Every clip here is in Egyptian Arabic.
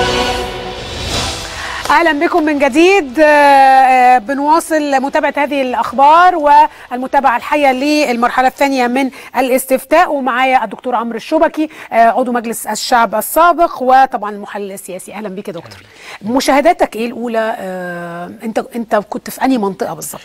اهلا بكم من جديد آه، آه، بنواصل متابعه هذه الاخبار والمتابعه الحيه للمرحله الثانيه من الاستفتاء ومعايا الدكتور عمرو الشبكي آه، عضو مجلس الشعب السابق وطبعا المحلل السياسي اهلا بك يا دكتور مشاهداتك ايه الاولى آه، انت انت كنت في انهي منطقه بالظبط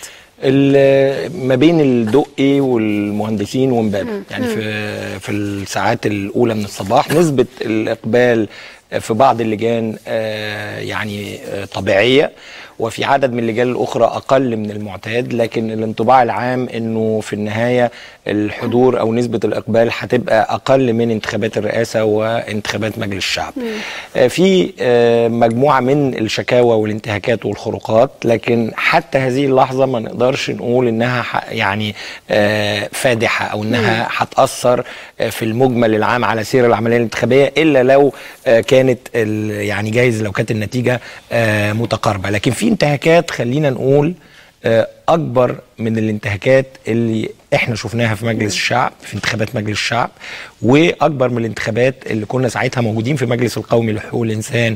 ال- ما بين الدقي والمهندسين ومبابه يعني في في الساعات الاولى من الصباح نسبه الاقبال في بعض اللجان آه، يعني آه، طبيعيه وفي عدد من اللجان الاخرى اقل من المعتاد لكن الانطباع العام انه في النهايه الحضور او نسبه الاقبال هتبقى اقل من انتخابات الرئاسه وانتخابات مجلس الشعب آه، في آه، مجموعه من الشكاوى والانتهاكات والخروقات لكن حتى هذه اللحظه ما نقدرش نقول انها ح- يعني آه، فادحه او انها هتاثر آه، في المجمل العام على سير العمليه الانتخابيه الا لو آه، كانت ال- يعني جايز لو كانت النتيجه آه، متقاربه لكن في انتهاكات خلينا نقول آه، اكبر من الانتهاكات اللي احنا شفناها في مجلس الشعب في انتخابات مجلس الشعب واكبر من الانتخابات اللي كنا ساعتها موجودين في مجلس القومي لحقوق الانسان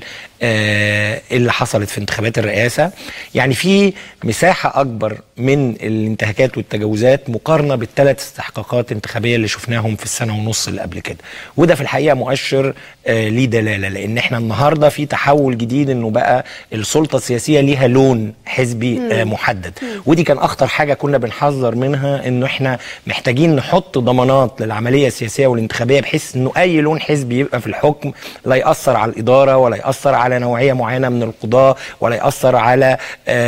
آه، اللي حصلت في انتخابات الرئاسه يعني في مساحه اكبر من الانتهاكات والتجاوزات مقارنه بالثلاث استحقاقات انتخابيه اللي شفناهم في السنه ونص اللي قبل كده وده في الحقيقه مؤشر آه، ليه دلاله لان احنا النهارده في تحول جديد انه بقى السلطه السياسيه ليها لون حزبي آه، محدد ودي كان اخطر حاجه كنا بنحذر منها انه احنا محتاجين نحط ضمانات للعمليه السياسيه والانتخابيه بحيث انه اي لون حزبي يبقى في الحكم لا ياثر على الاداره ولا ياثر على نوعيه معينه من القضاه ولا ياثر على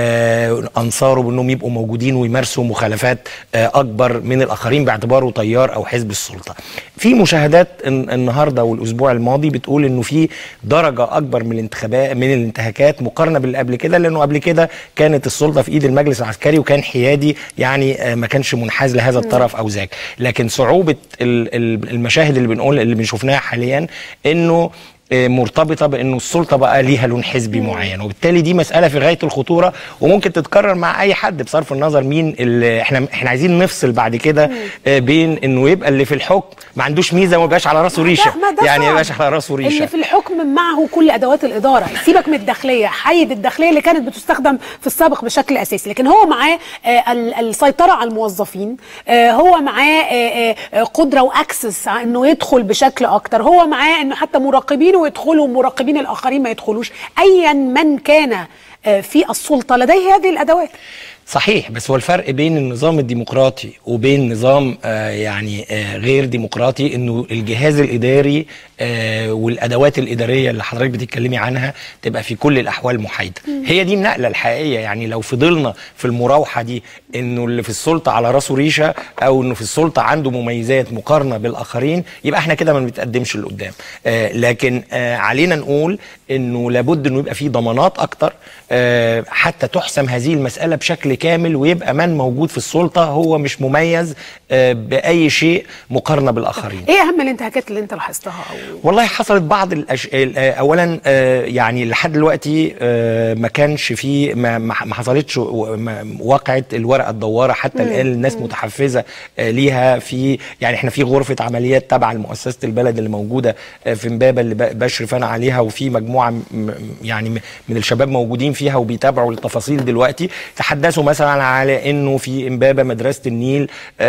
آه، انصاره بانهم يبقوا موجودين ويمارسوا مخالفات آه، اكبر من الاخرين باعتباره تيار او حزب السلطه. في مشاهدات الن- النهارده والاسبوع الماضي بتقول انه في درجه اكبر من الانتخابات من الانتهاكات مقارنه باللي قبل كده لانه قبل كده كانت السلطه في ايد المجلس العسكري وكان حيادي يعني آه، ما كانش منحاز لهذا الطرف او ذاك لكن صعوبه ال- ال- المشاهد اللي بنقول اللي بنشوفناها حاليا انه آه، مرتبطه بانه السلطه بقى ليها لون حزبي معين وبالتالي دي مساله في غايه الخطوره وممكن تتكرر مع اي حد بصرف النظر مين اللي احنا احنا عايزين نفصل بعد كده آه، بين انه يبقى اللي في الحكم ما عندوش ميزه وما يبقاش على راسه ريشه ما ده يعني ما صعب. يبقاش على راسه ريشه اللي في الحكم معه كل ادوات الاداره سيبك من الداخليه حيد الداخليه اللي كانت بتستخدم في السابق بشكل اساسي لكن هو معاه آه، ال- السيطره على الموظفين آه، هو معاه آه، آه، قدره واكسس انه يدخل بشكل اكتر هو معاه انه حتى مراقبينه يدخلوا ومراقبين الاخرين ما يدخلوش ايا من كان آه، في السلطه لديه هذه الادوات صحيح بس هو الفرق بين النظام الديمقراطي وبين نظام آه يعني آه غير ديمقراطي انه الجهاز الاداري آه والادوات الاداريه اللي حضرتك بتتكلمي عنها تبقى في كل الاحوال محايده هي دي النقله الحقيقيه يعني لو فضلنا في المراوحه دي انه اللي في السلطه على راسه ريشه او انه في السلطه عنده مميزات مقارنه بالاخرين يبقى احنا كده ما بنتقدمش لقدام آه لكن آه علينا نقول انه لابد انه يبقى في ضمانات اكتر آه حتى تحسم هذه المساله بشكل كامل ويبقى من موجود في السلطه هو مش مميز آه باي شيء مقارنه بالاخرين ايه اهم الانتهاكات اللي انت لاحظتها او والله حصلت بعض الأش... ال- آه، اولا آه، يعني لحد دلوقتي آه، ما كانش في ما, ما ما حصلتش و- ما- واقعه الورقه الدواره حتى الان الناس متحفزه آه، ليها في يعني احنا في غرفه عمليات تبع لمؤسسه البلد اللي موجوده آه، في امبابه اللي ب- بشرف انا عليها وفي مجموعه م- م- يعني م- من الشباب موجودين فيها وبيتابعوا التفاصيل دلوقتي تحدثوا مثلا على انه في امبابه مدرسه النيل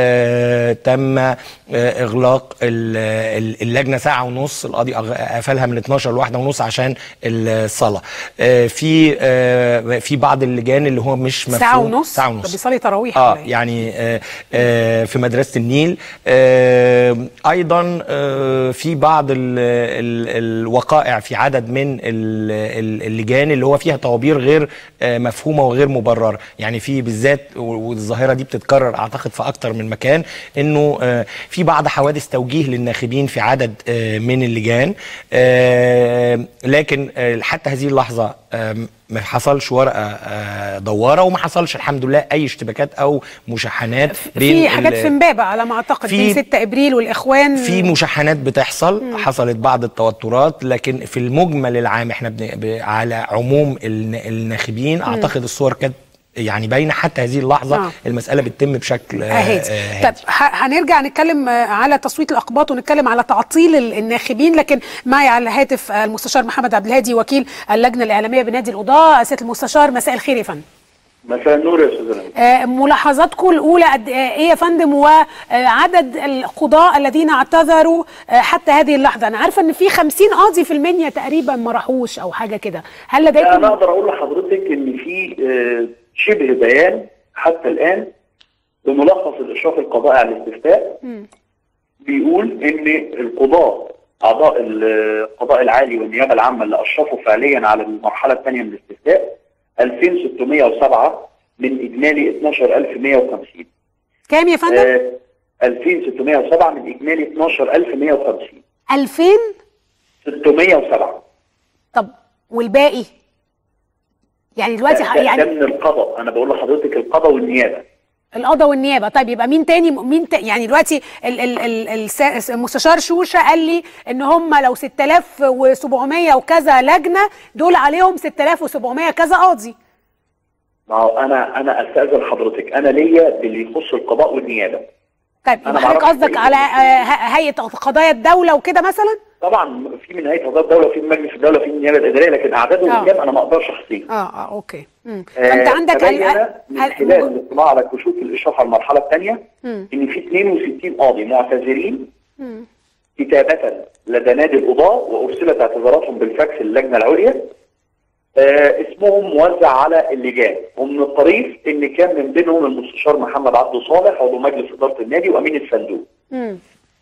آه، تم آه، اغلاق ال- ال- اللجنه ساعه ونص القاضي أغ- قفلها من 12 لواحدة ونص عشان الصلاه آه، في آه، في بعض اللجان اللي هو مش مفهوم ساعه ونص ساعه ده ونص بيصلي تراويح اه ولا إيه؟ يعني آه آه في مدرسه النيل آه ايضا آه في بعض ال ال الوقائع في عدد من ال- ال- اللجان اللي هو فيها طوابير غير آه مفهومه وغير مبرره يعني في بالذات و- والظاهره دي بتتكرر اعتقد في اكتر من مكان انه آه في بعض حوادث توجيه للناخبين في عدد آه من اللجان آه لكن آه حتى هذه اللحظه آه ما حصلش ورقه آه دواره وما حصلش الحمد لله اي اشتباكات او مشاحنات في حاجات ال- في امبابه على ما اعتقد في في- 6 ابريل والاخوان في مشاحنات بتحصل حصلت بعض التوترات لكن في المجمل العام احنا بن... ب... على عموم الن... الناخبين اعتقد الصور كانت يعني باينه حتى هذه اللحظه آه. المساله بتتم بشكل آه، هادي آه، طب هادي. ه- هنرجع نتكلم آه، على تصويت الاقباط ونتكلم على تعطيل ال- الناخبين لكن معي على الهاتف آه، المستشار محمد عبد الهادي وكيل اللجنه الاعلاميه بنادي القضاه سياده المستشار مساء الخير يا فندم مساء النور يا استاذ رامي. آه، ملاحظاتكم الاولى قد آه، ايه يا فندم وعدد القضاء الذين اعتذروا آه، حتى هذه اللحظه انا عارفه ان في 50 قاضي في المنيا تقريبا ما راحوش او حاجه كده هل انا لديكم اقدر اقول لحضرتك ان في آه، شبه بيان حتى الان بملخص الاشراف القضائي على الاستفتاء بيقول ان القضاء اعضاء القضاء العالي والنيابه العامه اللي اشرفوا فعليا على المرحله الثانيه من الاستفتاء 2607 من اجمالي 12150 كام يا فندم آه، 2607 من اجمالي 12150 2000 607 طب والباقي يعني دلوقتي ح- ده, ده يعني من القضاء انا بقول لحضرتك القضاء والنيابه القضاء والنيابه طيب يبقى مين تاني مين تا يعني دلوقتي ال ال ال الس- المستشار شوشه قال لي ان هم لو 6700 وكذا لجنه دول عليهم 6700 كذا قاضي ما هو انا انا استاذن حضرتك انا ليا باللي يخص القضاء والنيابه طيب أنا يبقى حضرتك معرفش قصدك إيه على اللي- آه، ه- هيئه قضايا الدوله وكده مثلا طبعا في من هيئه قضاء الدوله وفي من مجلس الدوله وفي من النيابه الاداريه لكن اعدادهم آه. كام انا ما اقدرش احصيها اه اه اوكي مم. آه، فانت عندك تبين ال- من ال- خلال الاطلاع على كشوف الاشراف على المرحله الثانيه ان في 62 قاضي معتذرين كتابه لدى نادي القضاه وارسلت اعتذاراتهم بالفاكس للجنه العليا آه اسمهم موزع على اللجان ومن الطريف ان كان من بينهم المستشار محمد عبده صالح عضو مجلس اداره النادي وامين الصندوق مم.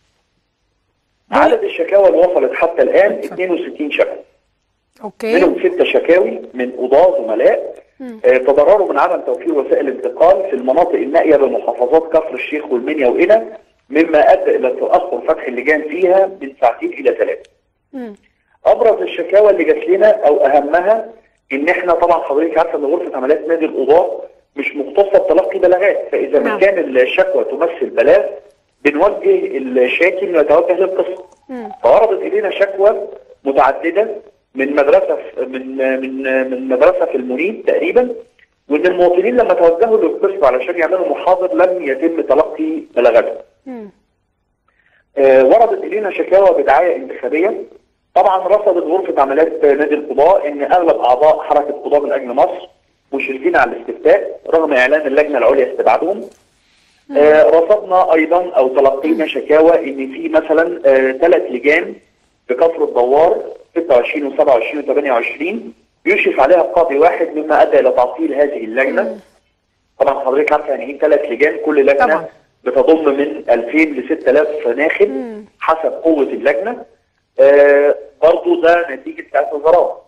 عدد الشكاوى اللي وصلت حتى الان 62 شكوى اوكي منهم ست شكاوي من قضاة زملاء آه، تضرروا من عدم توفير وسائل انتقال في المناطق النائية بمحافظات كفر الشيخ والمنيا وقنا مما أدى إلى تأخر فتح اللجان فيها من ساعتين إلى ثلاثة. مم. أبرز الشكاوى اللي جات لنا أو أهمها إن إحنا طبعا حضرتك عارفة إن غرفة عمليات نادي القضاة مش مختصة بتلقي بلاغات فإذا ما نعم. كان الشكوى تمثل بلاغ بنوجه الشاكي إنه يتوجه للقسم. فوردت الينا شكوى متعدده من مدرسه في- من من من مدرسه في المنيب تقريبا وان المواطنين لما توجهوا للقسم علشان يعملوا محاضر لم يتم تلقي بلاغاتهم. مم. آه، وردت الينا شكاوى بدعايه انتخابيه طبعا رصدت غرفه عمليات نادي القضاء ان اغلب اعضاء حركه قضاء من اجل مصر مشرفين على الاستفتاء رغم اعلان اللجنه العليا استبعادهم آه، رصدنا ايضا او تلقينا شكاوى ان في مثلا ثلاث لجان في كفر الدوار 26 و27 و28 يشرف عليها قاضي واحد مما ادى الى تعطيل هذه اللجنه طبعا حضرتك عارفه يعني ايه ثلاث لجان كل لجنه طبعا. بتضم من 2000 ل 6000 ناخب حسب قوه اللجنه آه برضو ده نتيجه اعتذارات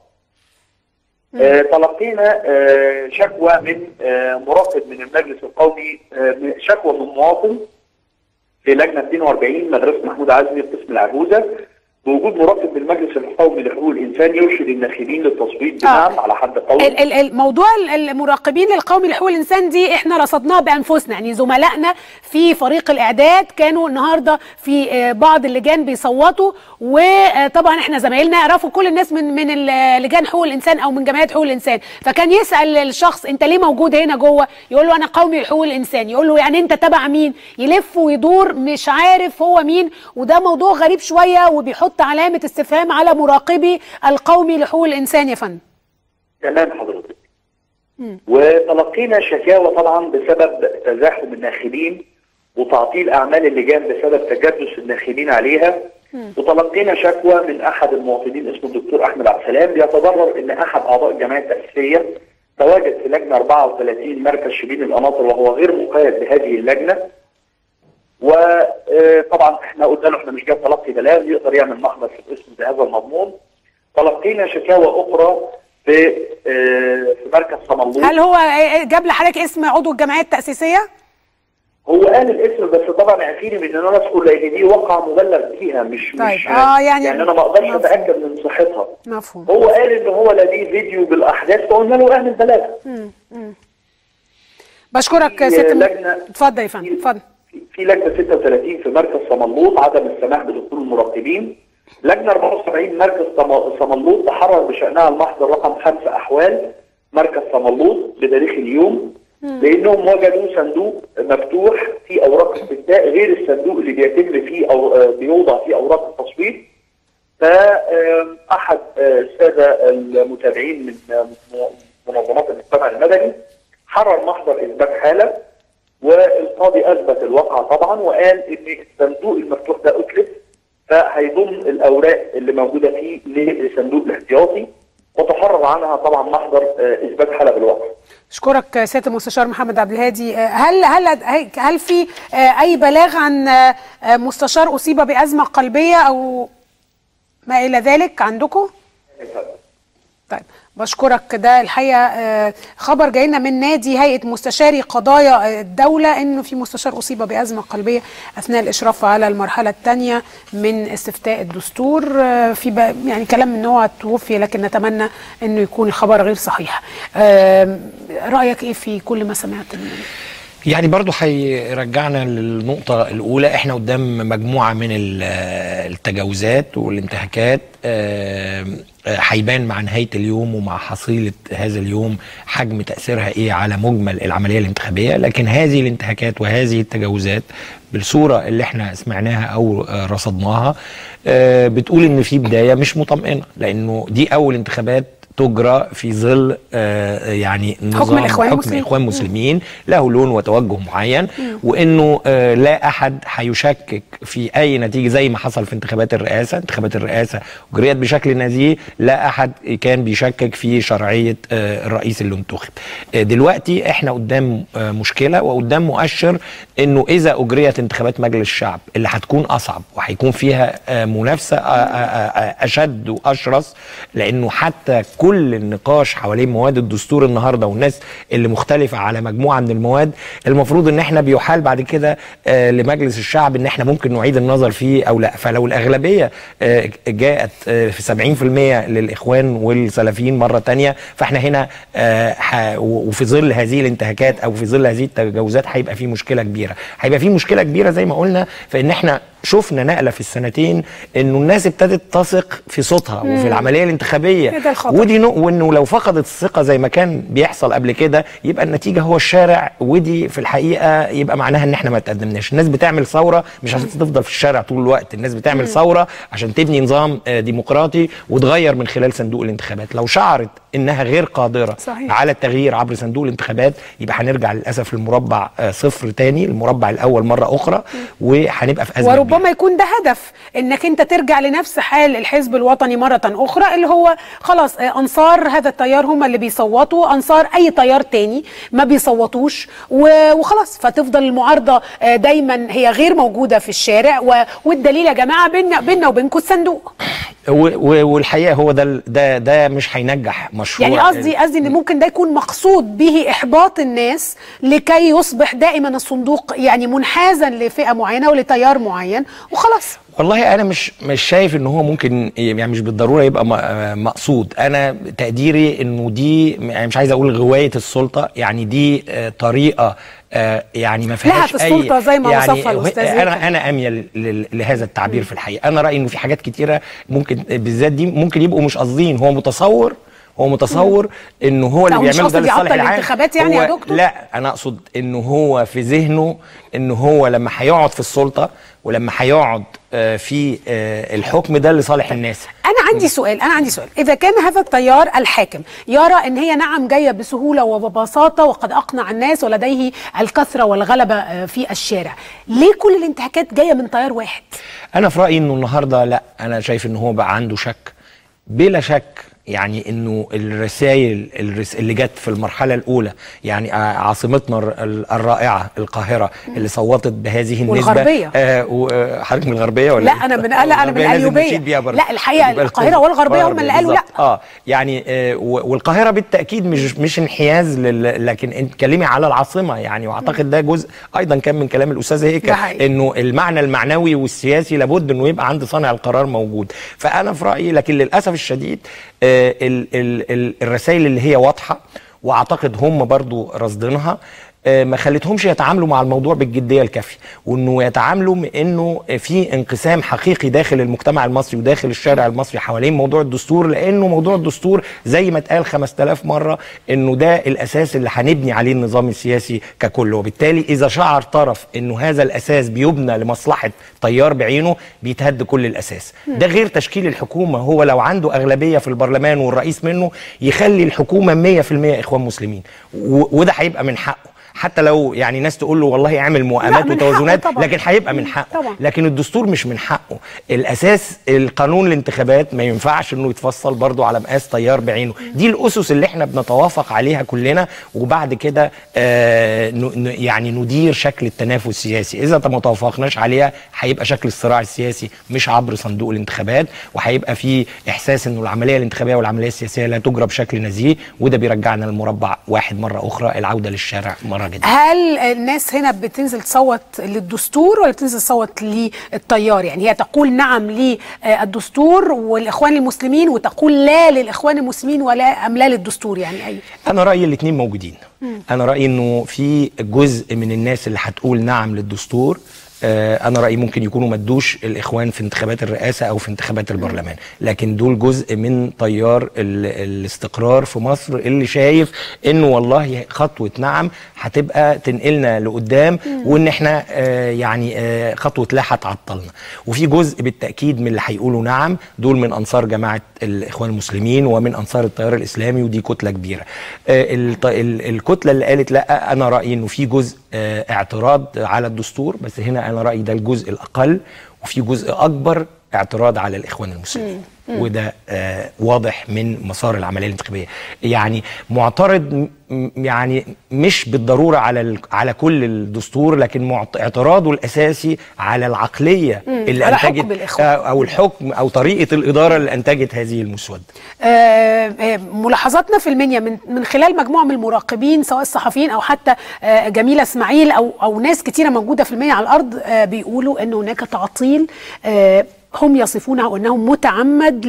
آه تلقينا آه شكوى من آه مراقب من المجلس القومي آه شكوى من مواطن في لجنه 42 مدرسه محمود عزمي قسم العجوزه بوجود مراقب من المجلس القومي لحقوق الانسان يرشد الناخبين للتصويت بنعم على حد قول ال- ال- الموضوع ال- المراقبين القومي لحقوق الانسان دي احنا رصدناها بانفسنا يعني زملائنا في فريق الاعداد كانوا النهارده في آه، بعض اللجان بيصوتوا وطبعا احنا زمايلنا يعرفوا كل الناس من من ال- لجان حقوق الانسان او من جمعيات حقوق الانسان فكان يسال الشخص انت ليه موجود هنا جوه يقول له انا قومي لحقوق الانسان يقول له يعني انت تبع مين يلف ويدور مش عارف هو مين وده موضوع غريب شويه وبيحط علامه استفهام على مراقبي القومي لحقوق الانسان يا فندم تمام حضرتك وتلقينا شكاوى طبعا بسبب تزاحم الناخبين وتعطيل اعمال اللجان بسبب تجدس الناخبين عليها وتلقينا شكوى من احد المواطنين اسمه الدكتور احمد عبد السلام بيتضرر ان احد اعضاء الجمعيه التاسيسيه تواجد في لجنه 34 مركز شبين القناطر وهو غير مقيد بهذه اللجنه وطبعا احنا قلنا له احنا مش جاي تلقي بلاغ يقدر يعمل محضر في الاسم بهذا المضمون تلقينا شكاوى اخرى في آه، في مركز صملوط هل هو جاب لحضرتك اسم عضو الجمعيه التاسيسيه؟ هو قال الاسم بس طبعا اعفيني من ان انا اذكر لان دي واقعه مبلغ فيها مش طيب، مش آه، يعني- يعني انا ما اقدرش مفهوم. اتاكد من صحتها مفهوم هو قال ان هو لديه فيديو بالاحداث فقلنا له اعمل بلاغ بشكرك في ست م- لجنة- اتفضل يا فندم اتفضل في- في لجنه 36 في مركز صملوط عدم السماح بدخول المراقبين لجنه 74 مركز صم- صملوط تحرر بشانها المحضر رقم 5 احوال مركز صملوط بتاريخ اليوم لانهم وجدوا صندوق مفتوح فيه اوراق استفتاء غير الصندوق اللي بيتم فيه او آه، بيوضع فيه اوراق التصويت فاحد الساده المتابعين من آه، م- منظمات المجتمع المدني حرر محضر اثبات حاله والقاضي اثبت الواقع طبعا وقال ان الصندوق المفتوح ده اتلف فهيضم الاوراق اللي موجوده فيه للصندوق الاحتياطي وتحرر عنها طبعا محضر آه، اثبات حاله بالواقع. اشكرك سياده المستشار محمد عبد الهادي آه، هل هل هل في آه، اي بلاغ عن آه، آه، مستشار اصيب بازمه قلبيه او ما الى ذلك عندكم طيب بشكرك ده الحقيقه آه، خبر جاي لنا من نادي هيئه مستشاري قضايا آه، الدوله انه في مستشار اصيب بازمه قلبيه اثناء الاشراف على المرحله الثانيه من استفتاء الدستور آه، في ب- يعني كلام ان هو توفي لكن نتمنى انه يكون الخبر غير صحيح آه، رايك ايه في كل ما سمعت منه يعني برضو هيرجعنا للنقطة الأولى احنا قدام مجموعة من ال- التجاوزات والانتهاكات آه، آه، هيبان مع نهاية اليوم ومع حصيلة هذا اليوم حجم تأثيرها ايه على مجمل العملية الانتخابية لكن هذه الانتهاكات وهذه التجاوزات بالصورة اللي احنا سمعناها أو آه، رصدناها آه، بتقول إن في بداية مش مطمئنة لأنه دي أول انتخابات تجرى في ظل آه، يعني نظام الإخوان حكم المسلمين. اخوان مسلمين له لون وتوجه معين وانه آه، لا احد هيشكك في اي نتيجه زي ما حصل في انتخابات الرئاسه انتخابات الرئاسه اجريت بشكل نزيه لا احد كان بيشكك في شرعيه آه، الرئيس اللي انتخب آه، دلوقتي احنا قدام آه، مشكله وقدام مؤشر انه اذا اجريت انتخابات مجلس الشعب اللي هتكون اصعب وهيكون فيها آه، منافسه آه، آه، آه، اشد واشرس لانه حتى كل النقاش حوالين مواد الدستور النهارده والناس اللي مختلفه على مجموعه من المواد المفروض ان احنا بيحال بعد كده آه، لمجلس الشعب ان احنا ممكن نعيد النظر فيه او لا فلو الاغلبيه آه، جاءت آه، في 70% للاخوان والسلفيين مره تانية فاحنا هنا آه، ح- وفي ظل هذه الانتهاكات او في ظل هذه التجاوزات هيبقى في مشكله كبيره هيبقى في مشكله كبيره زي ما قلنا فان احنا شفنا نقله في السنتين انه الناس ابتدت تثق في صوتها وفي العمليه الانتخابيه ده الخطر. ودي نق- وانه لو فقدت الثقه زي ما كان بيحصل قبل كده يبقى النتيجه هو الشارع ودي في الحقيقه يبقى معناها ان احنا ما تقدمناش الناس بتعمل ثوره مش عشان تفضل في الشارع طول الوقت الناس بتعمل ثوره عشان تبني نظام آه، ديمقراطي وتغير من خلال صندوق الانتخابات لو شعرت انها غير قادره صحيح. على التغيير عبر صندوق الانتخابات يبقى هنرجع للاسف للمربع آه، صفر تاني المربع الاول مره اخرى وهنبقى في ازمه كبيرة. وربما يكون ده هدف انك انت ترجع لنفس حال الحزب الوطني مره اخرى اللي هو خلاص آه، انصار هذا التيار هم اللي بيصوتوا انصار اي تيار تاني ما بيصوتوش و- وخلاص فتفضل المعارضه آه، دايما هي غير موجوده في الشارع و- والدليل يا جماعه بيننا بيننا وبينكم الصندوق و- و- والحقيقه هو ده ال- ده ده مش هينجح مشروع يعني قصدي قصدي ان ممكن ده يكون مقصود به احباط الناس لكي يصبح دائما الصندوق يعني منحازا لفئه معينه ولتيار معين وخلاص والله انا مش مش شايف ان هو ممكن يعني مش بالضروره يبقى م- آه مقصود انا تقديري انه دي يعني مش عايز اقول غوايه السلطه يعني دي آه، طريقه آه، يعني ما فيهاش في السلطة اي زي ما يعني وصفها الأستاذ يوسف. انا انا اميل لل- لهذا التعبير في الحقيقه انا رايي انه في حاجات كتيره ممكن بالذات دي ممكن يبقوا مش قاصدين هو متصور هو متصور انه هو اللي لا، هو مش بيعمله ده قصد لصالح يعطل العام الانتخابات يعني يا هو- دكتور؟ لا انا اقصد انه هو في ذهنه انه هو لما هيقعد في السلطه ولما هيقعد آه، في آه، الحكم ده لصالح الناس انا عندي سؤال انا عندي سؤال اذا كان هذا التيار الحاكم يرى ان هي نعم جايه بسهوله وببساطه وقد اقنع الناس ولديه الكثره والغلبه آه، في الشارع ليه كل الانتهاكات جايه من تيار واحد انا في رايي انه النهارده لا انا شايف ان هو بقى عنده شك بلا شك يعني انه الرسائل الرس- اللي جت في المرحله الاولى يعني آه، عاصمتنا الر- ال- الرائعه القاهره اللي صوتت بهذه النسبه والغربية. آه وحضرتك من الغربيه ولا لا، إيه؟ أنا من- لا، أنا من الغربية لازم القليوبية. نشيد بيها برضه. لا، الحقيقة يبقى القاهرة الكل- والغربية هم اللي قالوا لا. بالظبط. اه يعني آه و- والقاهره بالتاكيد مش مش انحياز لل... لكن انت اتكلمي على العاصمه يعني واعتقد ده جزء ايضا كان من كلام الاستاذ ده هيكل حقيقي. انه المعنى المعنوي والسياسي لابد انه يبقى عند صانع القرار موجود فانا في رايي لكن للاسف الشديد آه ال ال ال الرسائل اللي هي واضحه واعتقد هم برضو رصدينها آه، ما خلتهمش يتعاملوا مع الموضوع بالجديه الكافيه وانه يتعاملوا م- انه في انقسام حقيقي داخل المجتمع المصري وداخل الشارع المصري حوالين موضوع الدستور لانه موضوع الدستور زي ما اتقال 5000 مره انه ده الاساس اللي هنبني عليه النظام السياسي ككل وبالتالي اذا شعر طرف انه هذا الاساس بيبنى لمصلحه تيار بعينه بيتهد كل الاساس ده غير تشكيل الحكومه هو لو عنده اغلبيه في البرلمان والرئيس منه يخلي الحكومه 100% اخوان مسلمين و- وده هيبقى من حقه حتى لو يعني ناس تقول له والله اعمل موائمات من وتوازنات حقه طبعاً. لكن هيبقى من مم، حقه طبعاً. لكن الدستور مش من حقه الاساس القانون الانتخابات ما ينفعش انه يتفصل برضو على مقاس تيار بعينه دي الاسس اللي احنا بنتوافق عليها كلنا وبعد كده آه ن- ن- يعني ندير شكل التنافس السياسي اذا ما توافقناش عليها هيبقى شكل الصراع السياسي مش عبر صندوق الانتخابات وهيبقى في احساس انه العمليه الانتخابيه والعمليه السياسيه لا تجرى بشكل نزيه وده بيرجعنا لمربع واحد مره اخرى العوده للشارع مره جديده هل الناس هنا بتنزل تصوت للدستور ولا بتنزل تصوت للتيار يعني هي تقول نعم للدستور والاخوان المسلمين وتقول لا للاخوان المسلمين ولا ام لا للدستور يعني اي انا رايي الاثنين موجودين انا رايي انه في جزء من الناس اللي هتقول نعم للدستور آه، انا رايي ممكن يكونوا ما ادوش الاخوان في انتخابات الرئاسه او في انتخابات البرلمان لكن دول جزء من تيار ال- الاستقرار في مصر اللي شايف انه والله خطوه نعم هتبقى تنقلنا لقدام وان احنا آه، يعني آه، خطوه لا هتعطلنا وفي جزء بالتاكيد من اللي هيقولوا نعم دول من انصار جماعه الاخوان المسلمين ومن انصار التيار الاسلامي ودي كتله كبيره آه، الط- ال- الكتله اللي قالت لا انا رايي انه في جزء آه، اعتراض على الدستور بس هنا انا رايي ده الجزء الاقل وفي جزء اكبر اعتراض على الاخوان المسلمين وده آه واضح من مسار العمليه الانتخابيه يعني معترض م- م- يعني مش بالضروره على ال- على كل الدستور لكن معت- اعتراضه الاساسي على العقليه اللي على حكم انتجت الإخوان. آه، او الحكم او طريقه الاداره اللي انتجت هذه المسوده آه، آه، ملاحظاتنا في المنيا من من خلال مجموعه من المراقبين سواء الصحفيين او حتى آه، جميله اسماعيل او او ناس كتيره موجوده في المنيا على الارض آه، بيقولوا ان هناك تعطيل آه، هم يصفونه انه متعمد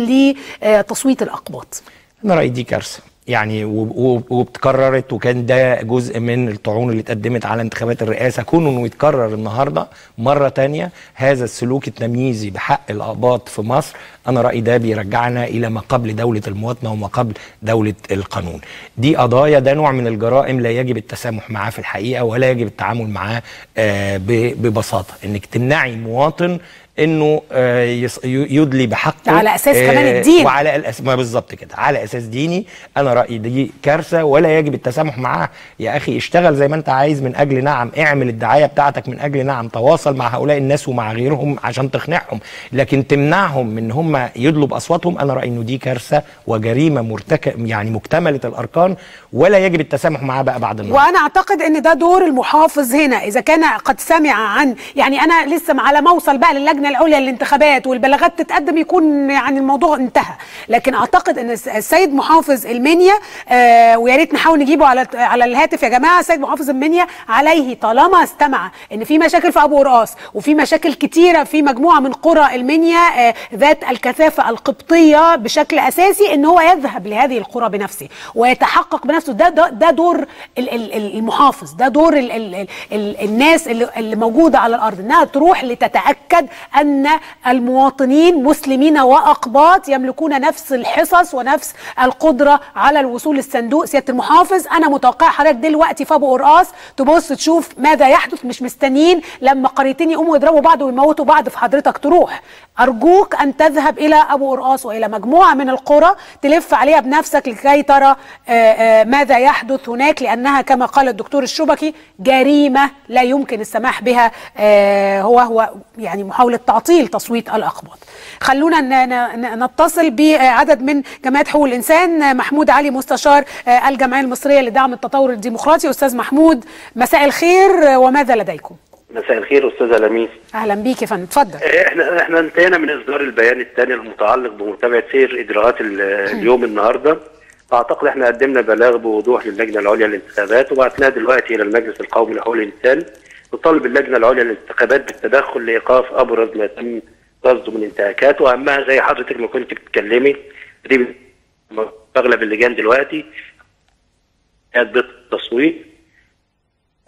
لتصويت الاقباط انا رايي دي كارثه يعني وب- وب- وبتكررت وكان ده جزء من الطعون اللي اتقدمت على انتخابات الرئاسه كونه انه يتكرر النهارده مره تانية هذا السلوك التمييزي بحق الاقباط في مصر انا رايي ده بيرجعنا الى ما قبل دوله المواطنه وما قبل دوله القانون دي قضايا ده نوع من الجرائم لا يجب التسامح معاه في الحقيقه ولا يجب التعامل معاه آه، ب- ببساطه انك تمنعي مواطن انه آه، يص- ي- يدلي بحقه على أساس كمان آه، الدين. وعلى الأس... ما بالظبط كده على اساس ديني انا رايي دي كارثه ولا يجب التسامح معاها يا اخي اشتغل زي ما انت عايز من اجل نعم اعمل الدعايه بتاعتك من اجل نعم تواصل مع هؤلاء الناس ومع غيرهم عشان تقنعهم لكن تمنعهم من ان هم يدلوا باصواتهم انا رايي انه دي كارثه وجريمه مرتكب يعني مكتمله الاركان ولا يجب التسامح معاها بقى بعد النهارده وانا اعتقد ان ده دور المحافظ هنا اذا كان قد سمع عن يعني انا لسه على ما اوصل بقى للجنه العليا للانتخابات والبلاغات تتقدم يكون يعني الموضوع انتهى لكن اعتقد ان الس- السيد محافظ المنيا آه ويا ريت نحاول نجيبه على على الهاتف يا جماعه السيد محافظ المنيا عليه طالما استمع ان في مشاكل في ابو قرقاص وفي مشاكل كتيره في مجموعه من قرى المنيا آه ذات الكثافه القبطيه بشكل اساسي ان هو يذهب لهذه القرى بنفسه ويتحقق بنفسه ده ده, ده دور ال- ال- ال- المحافظ ده دور ال ال ال ال الناس اللي, اللي موجوده على الارض انها تروح لتتاكد ان المواطنين مسلمين واقباط يملكون نفس الحصص ونفس القدره على الوصول للصندوق سياده المحافظ انا متوقع حضرتك دلوقتي في ابو قرقاص تبص تشوف ماذا يحدث مش مستنيين لما قريتين يقوموا يضربوا بعض ويموتوا بعض في حضرتك تروح ارجوك ان تذهب الى ابو قرقاص والى مجموعه من القرى تلف عليها بنفسك لكي ترى آه، آه، ماذا يحدث هناك لانها كما قال الدكتور الشبكي جريمه لا يمكن السماح بها آه، هو هو يعني محاوله تعطيل تصويت الاقباط. خلونا ن- ن- ن- نتصل بعدد من جمعيات حقوق الانسان آه، محمود علي مستشار آه، الجمعيه المصريه لدعم التطور الديمقراطي استاذ محمود مساء الخير آه، وماذا لديكم؟ مساء الخير استاذه لميس اهلا بيك يا فندم اتفضل. احنا احنا انتهينا من اصدار البيان الثاني المتعلق بمتابعه سير اجراءات ال- اليوم النهارده اعتقد احنا قدمنا بلاغ بوضوح للجنه العليا للانتخابات وبعتناه دلوقتي الى المجلس القومي لحقوق الانسان نطالب اللجنه العليا للانتخابات بالتدخل لايقاف ابرز ما تم قصده من انتهاكات واهمها زي حضرتك ما كنت بتتكلمي دي اغلب اللجان دلوقتي بالتصويت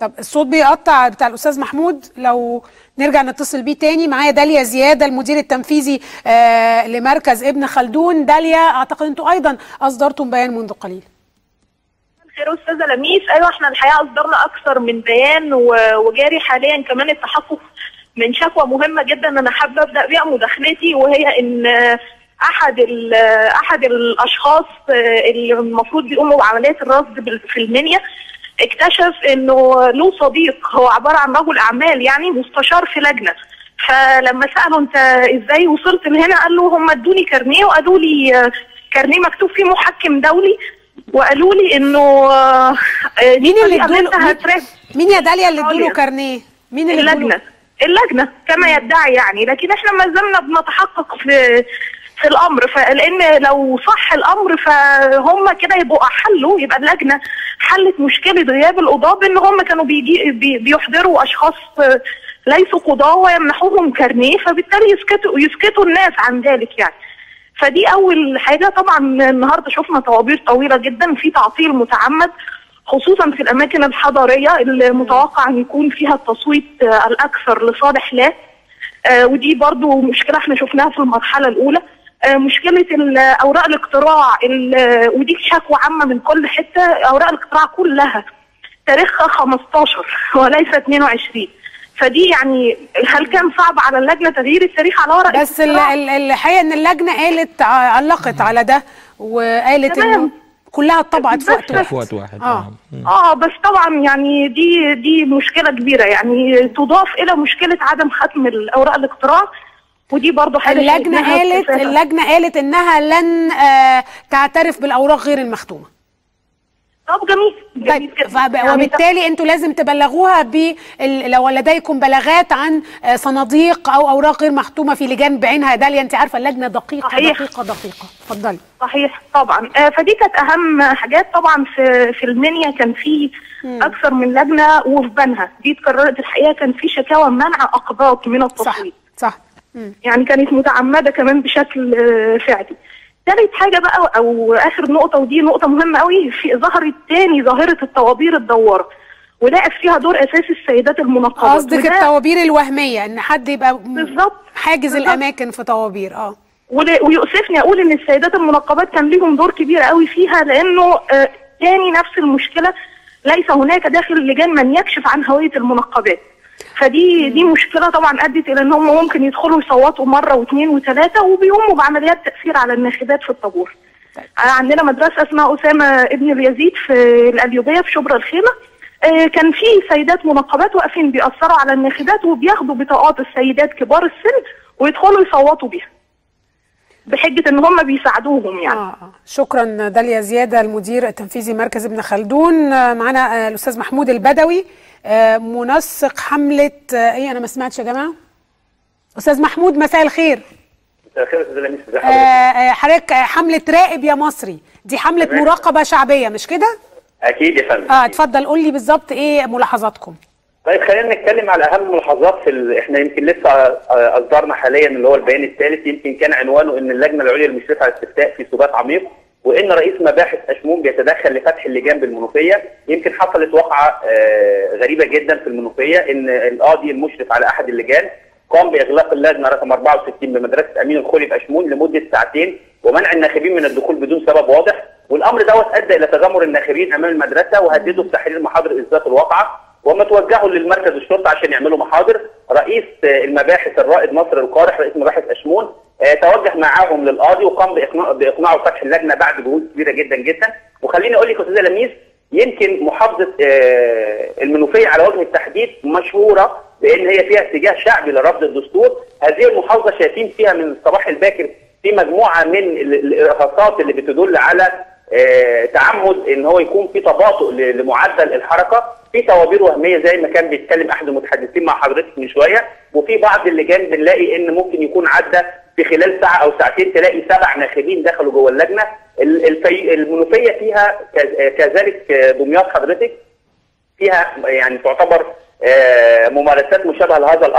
طب الصوت بيقطع بتاع الاستاذ محمود لو نرجع نتصل بيه تاني معايا داليا زياده المدير التنفيذي آه لمركز ابن خلدون داليا اعتقد انتم ايضا اصدرتم بيان منذ قليل خير استاذه لميس ايوه احنا الحقيقه اصدرنا اكثر من بيان و- وجاري حاليا كمان التحقق من شكوى مهمه جدا انا حابه ابدا بيها مداخلتي وهي ان آه، احد ال- آه، احد الاشخاص آه، اللي المفروض بيقوموا بعمليه الرصد بال- في المنيا اكتشف انه له صديق هو عباره عن رجل اعمال يعني مستشار في لجنه فلما ساله انت ازاي وصلت لهنا قال له هم ادوني كارنيه وقالوا لي آه، كارنيه مكتوب فيه محكم دولي وقالوا لي انه آه، آه، مين اللي طريقة ادوله انت هتراجع مين يا داليا اللي ادوله عليا. كارنيه مين اللي ادوله اللجنه اللجنه كما يدعي يعني لكن احنا ما زلنا بنتحقق في في الامر فلان لو صح الامر فهم كده يبقوا حلوا يبقى اللجنه حلت مشكله غياب القضاه بان هم كانوا بيجي بي بيحضروا اشخاص آه، ليسوا قضاه ويمنحوهم كارنيه فبالتالي يسكتوا يسكتوا الناس عن ذلك يعني فدي اول حاجه طبعا النهارده شفنا طوابير طويله جدا في تعطيل متعمد خصوصا في الاماكن الحضاريه اللي متوقع ان يكون فيها التصويت آه، الاكثر لصالح لا آه، ودي برضو مشكله احنا شفناها في المرحله الاولى آه، مشكله ال- اوراق الاقتراع ال- ودي شكوى عامه من كل حته اوراق الاقتراع كلها تاريخها 15 وليس 22 فدي يعني هل كان صعب على اللجنه تغيير التاريخ على ورق بس ال- الاقتراع؟ ال- الحقيقه ان اللجنه قالت ع- علقت على ده وقالت تمام. انه كلها اتطبعت في وقت بس- واحد في وقت واحد اه اه بس طبعا يعني دي دي مشكله كبيره يعني تضاف الى مشكله عدم ختم الاوراق الاقتراع ودي برضو حاجه اللجنه شايفينها قالت كفاية. اللجنه قالت انها لن آه تعترف بالاوراق غير المختومه طب جميل طيب جميل جدا. فب- يعني وبالتالي انتوا لازم تبلغوها ب لو لديكم بلاغات عن آه، صناديق او اوراق غير مختومه في لجان بعينها داليا انت عارفه اللجنه دقيقه صحيح. دقيقه دقيقه اتفضلي صحيح طبعا آه، فدي كانت اهم حاجات طبعا في في المنيا كان في اكثر من لجنه وفي بنها دي اتكررت الحقيقه كان في شكاوى منع اقباط من صح التصويت صح مم. يعني كانت متعمده كمان بشكل آه، فعلي ثالث حاجه بقى او اخر نقطه ودي نقطه مهمه قوي في ظهرت تاني ظاهره الطوابير الدواره ولعب فيها دور اساسي السيدات المنقبات قصدك وده الطوابير الوهميه ان حد يبقى م- بالظبط حاجز بالظبط. الاماكن في طوابير اه ول- ويؤسفني اقول ان السيدات المنقبات كان ليهم دور كبير قوي فيها لانه آه، تاني نفس المشكله ليس هناك داخل اللجان من يكشف عن هويه المنقبات فدي دي مشكله طبعا ادت الى ان هم ممكن يدخلوا يصوتوا مره واثنين وثلاثه وبيقوموا بعمليات تاثير على الناخبات في الطابور آه، عندنا مدرسه اسمها اسامه ابن اليزيد في القليوبيه في شبرا الخيمه آه، كان في سيدات منقبات واقفين بيأثروا على الناخبات وبياخدوا بطاقات السيدات كبار السن ويدخلوا يصوتوا بيها بحجه ان هم بيساعدوهم يعني آه. آه. شكرا داليا زياده المدير التنفيذي مركز ابن خلدون آه، معانا آه، الاستاذ محمود البدوي آه، منسق حمله آه، ايه انا ما سمعتش يا جماعه استاذ محمود مساء الخير مساء الخير يا استاذ لميس ازي آه، حضرتك؟ آه، حضرتك آه، حمله راقب يا مصري دي حمله تمام. مراقبه شعبيه مش كده اكيد يا فندم اه اتفضل قول لي بالظبط ايه ملاحظاتكم طيب خلينا نتكلم على اهم الملاحظات في ال... احنا يمكن لسه آه، اصدرنا حاليا اللي هو البيان الثالث يمكن كان عنوانه ان اللجنه العليا للمشرفه على الاستفتاء في سبات عميق وان رئيس مباحث اشمون بيتدخل لفتح اللجان بالمنوفيه يمكن حصلت وقعه آه، غريبه جدا في المنوفيه ان القاضي المشرف على احد اللجان قام باغلاق اللجنه رقم 64 بمدرسه امين الخولي في اشمون لمده ساعتين ومنع الناخبين من الدخول بدون سبب واضح والامر دوت ادى الى تذمر الناخبين امام المدرسه وهددوا بتحرير محاضر اثبات الواقعه وما توجهوا للمركز الشرطه عشان يعملوا محاضر رئيس آه، المباحث الرائد نصر القارح رئيس مباحث اشمون آه، توجه معاهم للقاضي وقام باقناع باقناعه فتح اللجنه بعد جهود كبيره جدا جدا وخليني اقول لك يا استاذه لميس يمكن محافظه آه، المنوفيه على وجه التحديد مشهوره بان هي فيها اتجاه شعبي لرفض الدستور هذه المحافظه شايفين فيها من الصباح الباكر في مجموعه من ال- الارهاصات اللي بتدل على آه، تعمد ان هو يكون في تباطؤ ل- لمعدل الحركه في طوابير وهميه زي ما كان بيتكلم احد المتحدثين مع حضرتك من شويه وفي بعض اللجان بنلاقي ان ممكن يكون عدى في خلال ساعه او ساعتين تلاقي سبع ناخبين دخلوا جوه اللجنه ال- الفي... المنوفيه فيها كز- كذلك آه، دمياط حضرتك فيها يعني تعتبر آه، ممارسات مشابهه لهذا الامر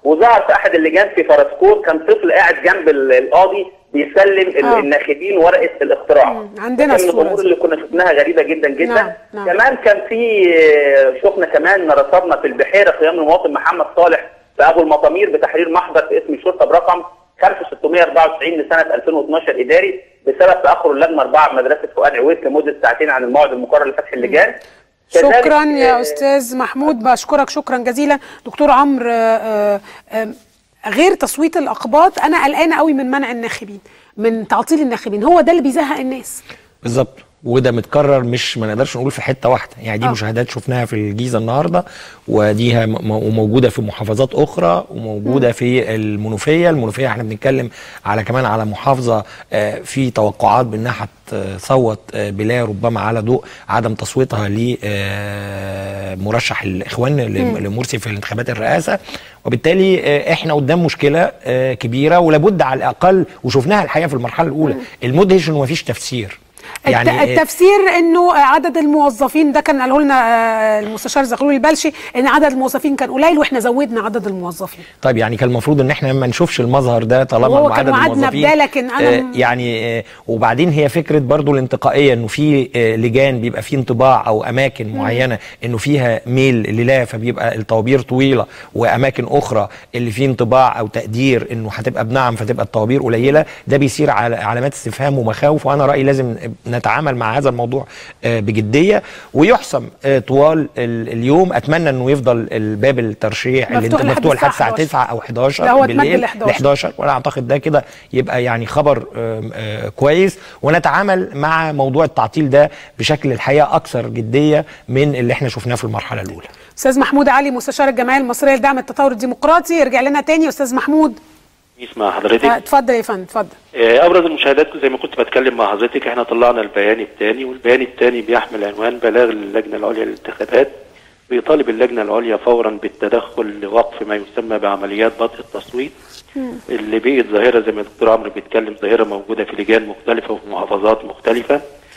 وظهر في احد اللجان في فرسكور كان طفل قاعد جنب ال- القاضي بيسلم ال- آه. الناخبين ورقه الاقتراع مم. عندنا كان من الصورة الامور دي. اللي كنا شفناها غريبه جدا جدا نعم، نعم. كمان كان في آه، شفنا كمان رصدنا في البحيره قيام المواطن محمد صالح في ابو المطامير بتحرير محضر في اسم الشرطه برقم 5694 لسنه 2012 اداري بسبب تاخر اللجنه اربعه بمدرسه فؤاد عويد لمده ساعتين عن الموعد المقرر لفتح اللجان كذلك، شكرا يا آه، استاذ محمود بشكرك شكرا جزيلا دكتور عمرو آه، آه، غير تصويت الاقباط انا قلقانه قوي من منع الناخبين من تعطيل الناخبين هو ده اللي بيزهق الناس بالظبط وده متكرر مش ما نقدرش نقول في حته واحده يعني دي آه. مشاهدات شفناها في الجيزه النهارده ودي م- وموجوده في محافظات اخرى وموجوده في المنوفيه المنوفيه احنا بنتكلم على كمان على محافظه آه، في توقعات بانها هتصوت آه، بلا ربما على ضوء عدم تصويتها لمرشح الاخوان لم- لمرسي في الانتخابات الرئاسه وبالتالي آه، احنا قدام مشكله آه، كبيره ولابد على الاقل وشفناها الحقيقه في المرحله الاولى المدهش انه مفيش تفسير يعني آه، التفسير انه عدد الموظفين ده كان قاله لنا آه، المستشار زغلول البلشي ان عدد الموظفين كان قليل واحنا زودنا عدد الموظفين طيب يعني كان المفروض ان احنا ما نشوفش المظهر ده طالما وهو إنه كان عدد وعدنا الموظفين بده، لكن أنا آه م- يعني آه وبعدين هي فكره برضو الانتقائيه انه في آه لجان بيبقى فيه انطباع او اماكن معينه انه فيها ميل للا فبيبقى الطوابير طويله واماكن اخرى اللي فيه انطباع او تقدير انه هتبقى بنعم فتبقى الطوابير قليله ده بيصير على علامات استفهام ومخاوف وانا رايي لازم نتعامل مع هذا الموضوع آه بجديه ويحسم آه طوال ال- اليوم اتمنى انه يفضل الباب الترشيح اللي مفتوح انت لحد مفتوح لحد الساعة الساعه 9 او 11 لا، هو اتمد بالليل ل 11. 11 وانا اعتقد ده كده يبقى يعني خبر آم، آه، كويس ونتعامل مع موضوع التعطيل ده بشكل الحقيقه اكثر جديه من اللي احنا شفناه في المرحله الاولى استاذ محمود علي مستشار الجمعيه المصريه لدعم التطور الديمقراطي يرجع لنا تاني استاذ محمود اسمع حضرتك آه، اتفضل يا فندم اتفضل آه، ابرز المشاهدات زي ما كنت بتكلم مع حضرتك احنا طلعنا البيان الثاني والبيان الثاني بيحمل عنوان بلاغ للجنه العليا للانتخابات بيطالب اللجنه العليا فورا بالتدخل لوقف ما يسمى بعمليات بطء التصويت اللي بقت ظاهره زي ما الدكتور عمرو بيتكلم ظاهره موجوده في لجان مختلفه وفي محافظات مختلفه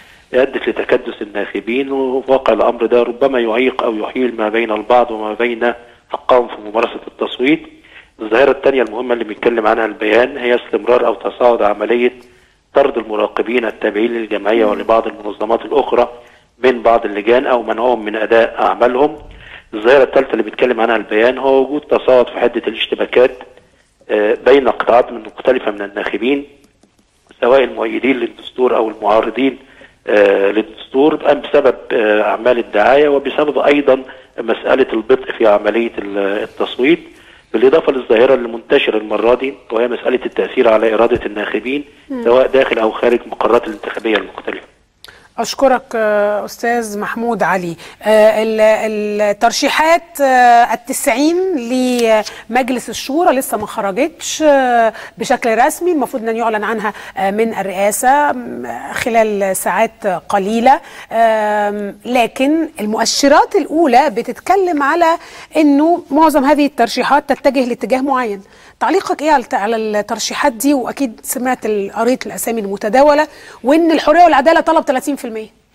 ادت لتكدس الناخبين وفي واقع الامر ده ربما يعيق او يحيل ما بين البعض وما بين حقهم في ممارسه التصويت. الظاهره الثانيه المهمه اللي بيتكلم عنها البيان هي استمرار او تصاعد عمليه طرد المراقبين التابعين للجمعيه ولبعض المنظمات الاخرى من بعض اللجان او منعهم من اداء اعمالهم. الظاهره الثالثه اللي بيتكلم عنها البيان هو وجود تصاعد في حده الاشتباكات آه، بين قطاعات من مختلفه من الناخبين سواء المؤيدين للدستور او المعارضين آه، للدستور أم بسبب آه، اعمال الدعايه وبسبب ايضا مساله البطء في عمليه ال- التصويت بالاضافه للظاهره اللي منتشره المره دي وهي مساله التاثير على اراده الناخبين سواء داخل او خارج المقرات الانتخابيه المختلفه. اشكرك آه، استاذ محمود علي آه، ال- الترشيحات آه، التسعين لمجلس الشورى لسه ما خرجتش آه، بشكل رسمي المفروض ان يعلن عنها آه، من الرئاسه م- خلال ساعات قليله آم، لكن المؤشرات الاولى بتتكلم على انه معظم هذه الترشيحات تتجه لاتجاه معين تعليقك ايه على الت- على الترشيحات دي واكيد سمعت ال- قريت الاسامي المتداوله وان الحريه والعداله طلب 30%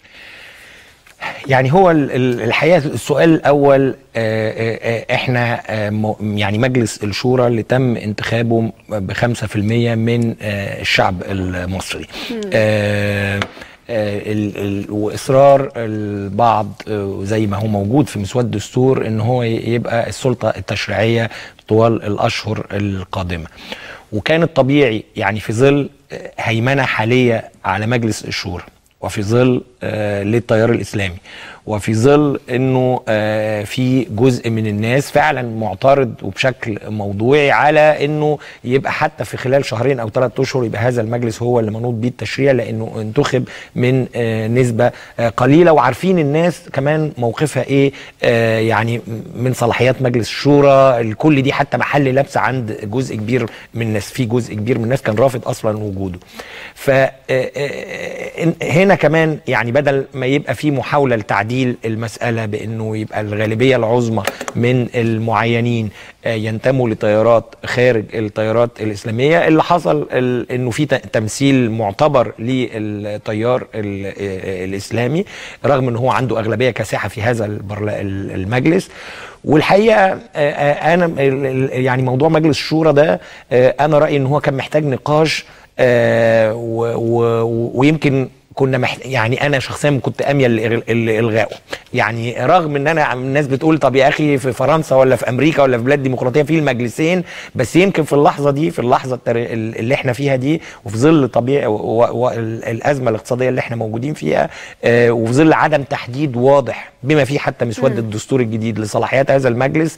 يعني هو ال- ال- الحقيقه السؤال الاول آه، آه، آه، احنا آه، م- يعني مجلس الشورى اللي تم انتخابه ب 5% من آه، الشعب المصري آه، آه، ال- ال- واصرار البعض آه، زي ما هو موجود في مسود الدستور ان هو ي- يبقى السلطه التشريعيه طوال الاشهر القادمه وكان الطبيعي يعني في ظل آه، هيمنه حاليه على مجلس الشورى وفي ظل آه للتيار الاسلامي وفي ظل انه آه في جزء من الناس فعلا معترض وبشكل موضوعي على انه يبقى حتى في خلال شهرين او ثلاثة اشهر يبقى هذا المجلس هو اللي منوط بيه التشريع لانه انتخب من آه نسبه آه قليله وعارفين الناس كمان موقفها ايه آه يعني من صلاحيات مجلس الشورى الكل دي حتى محل لبس عند جزء كبير من الناس في جزء كبير من الناس كان رافض اصلا وجوده ف آه، آه، هنا كمان يعني بدل ما يبقى في محاوله لتعديل تعديل المساله بانه يبقى الغالبيه العظمى من المعينين آه، ينتموا لتيارات خارج التيارات الاسلاميه اللي حصل ال- انه في ت- تمثيل معتبر للتيار ال- آه، الاسلامي رغم ان هو عنده اغلبيه كاسحه في هذا البرلا- ال- المجلس والحقيقه آه، آه، انا ال- ال- يعني موضوع مجلس الشورى ده آه، انا رايي ان هو كان محتاج نقاش آه، و- و- ويمكن كنا محت... يعني انا شخصيا كنت اميل لإغ- لالغائه يعني رغم ان انا الناس بتقول طب يا اخي في فرنسا ولا في امريكا ولا في بلاد ديمقراطيه في المجلسين بس يمكن في اللحظه دي في اللحظه التاري- اللي احنا فيها دي وفي ظل طبيعي والازمه الاقتصاديه اللي احنا موجودين فيها آه، وفي ظل عدم تحديد واضح بما فيه حتى مسود الدستور الجديد لصلاحيات هذا المجلس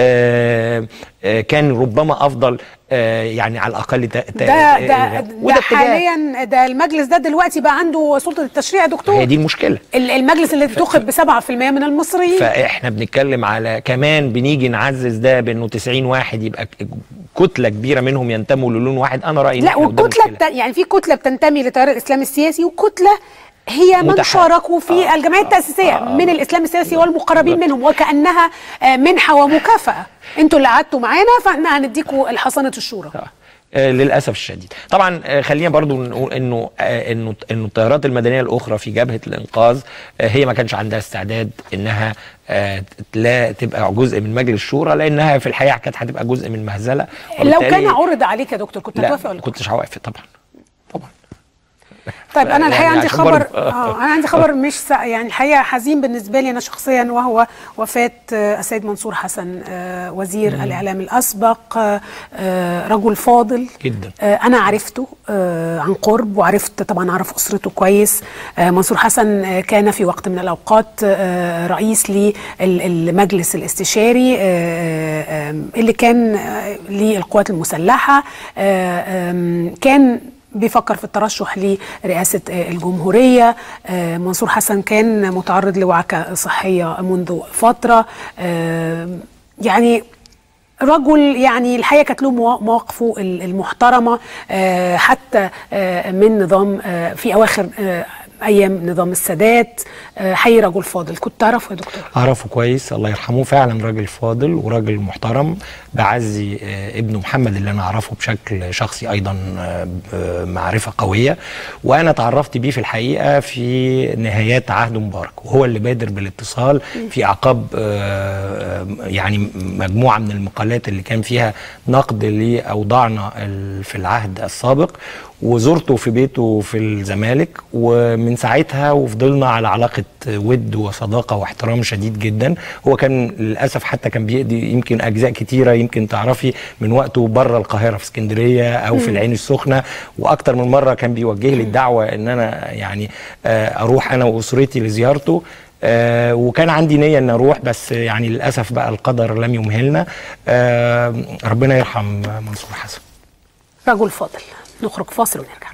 آه، آه، كان ربما افضل آه، يعني على الاقل ت- ت- ده ده إلغاء. ده وده اتجاه. حاليا ده المجلس ده دلوقتي بقى عنده سلطه التشريع يا دكتور هي دي المشكله ال- المجلس اللي انتخب ب 7% من المصريين فاحنا بنتكلم على كمان بنيجي نعزز ده بانه 90 واحد يبقى ك- كتله كبيره منهم ينتموا للون واحد انا رايي إن لا إحنا قدام والكتله مشكلة. الت... يعني في كتله بتنتمي لتيار الاسلام السياسي وكتله هي من متح- شاركوا في الجمعيه التاسيسيه من الاسلام السياسي والمقربين منهم وكانها آه، منحه ومكافاه انتوا اللي قعدتوا معانا فاحنا هنديكوا الحصانه الشورى آه، للاسف الشديد طبعا آه، خلينا برضو نقول انه آه، انه انه التيارات المدنيه الاخرى في جبهه الانقاذ آه، هي ما كانش عندها استعداد انها آه، لا تبقى جزء من مجلس الشورى لانها في الحقيقه كانت هتبقى جزء من مهزله لو وبالتالي- كان عرض عليك يا دكتور كنت لا هتوافق ولا ما لا؟ كنتش هوافق طبعا طبعا طيب انا الحقيقه يعني عندي عشان خبر برضه- اه انا عندي خبر مش سا يعني الحقيقه حزين بالنسبه لي انا شخصيا وهو وفاه آه، السيد منصور حسن آه، وزير الاعلام الاسبق آه، آه، رجل فاضل جدا. آه، انا عرفته آه، عن قرب وعرفت طبعا اعرف اسرته كويس آه، منصور حسن آه، كان في وقت من الاوقات آه، رئيس للمجلس الاستشاري آه، آه، اللي كان آه، للقوات المسلحه آه، آم، كان بيفكر في الترشح لرئاسة آه، الجمهورية آه، منصور حسن كان متعرض لوعكة صحية منذ فترة آه، يعني رجل يعني الحقيقه كانت له موا- مواقفه ال- المحترمه آه، حتى آه، من نظام آه، في اواخر آه، ايام نظام السادات آه، حي رجل فاضل كنت تعرفه يا دكتور اعرفه كويس الله يرحمه فعلا راجل فاضل وراجل محترم بعزي آه، ابنه محمد اللي انا اعرفه بشكل شخصي ايضا آه، بمعرفه قويه وانا تعرفت بيه في الحقيقه في نهايات عهد مبارك وهو اللي بادر بالاتصال في اعقاب آه، آه، يعني مجموعه من المقالات اللي كان فيها نقد لاوضاعنا ال- في العهد السابق وزرته في بيته في الزمالك ومن ساعتها وفضلنا على علاقة ود وصداقة واحترام شديد جدا هو كان للأسف حتى كان بيقضي يمكن أجزاء كتيرة يمكن تعرفي من وقته بره القاهرة في اسكندرية أو في العين السخنة وأكتر من مرة كان بيوجه لي الدعوة إن أنا يعني آه، أروح أنا وأسرتي لزيارته آه وكان عندي نية ان اروح بس يعني للاسف بقى القدر لم يمهلنا آه ربنا يرحم منصور حسن رجل فاضل نخرج فاصل ونرجع